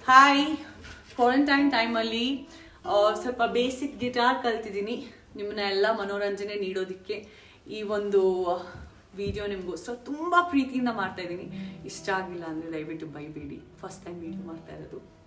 hi quarantine ಟೈಮಲ್ಲಿ ಸ್ವಲ್ಪ basic guitar ಕಲ್ತಿದ್ದೀನಿ ನಿಮ್ಮನ್ನ ಎಲ್ಲ ಮನೋರಂಜನೆ ನೀಡೋದಕ್ಕೆ ಈ ಒಂದು ವಿಡಿಯೋ ನಿಮಗೋಸ್ಕರ ತುಂಬ ಪ್ರೀತಿಯಿಂದ ಮಾಡ್ತಾ ಇದ್ದೀನಿ ಇಷ್ಟ ಆಗಿಲ್ಲ ಅಂದರೆ ದಯವಿಟ್ಟು ಬೈಬೇಡಿ ಫಸ್ಟ್ ಟೈಮ್ ವಿಡಿಯೋ ಮಾಡ್ತಾ ಇರೋದು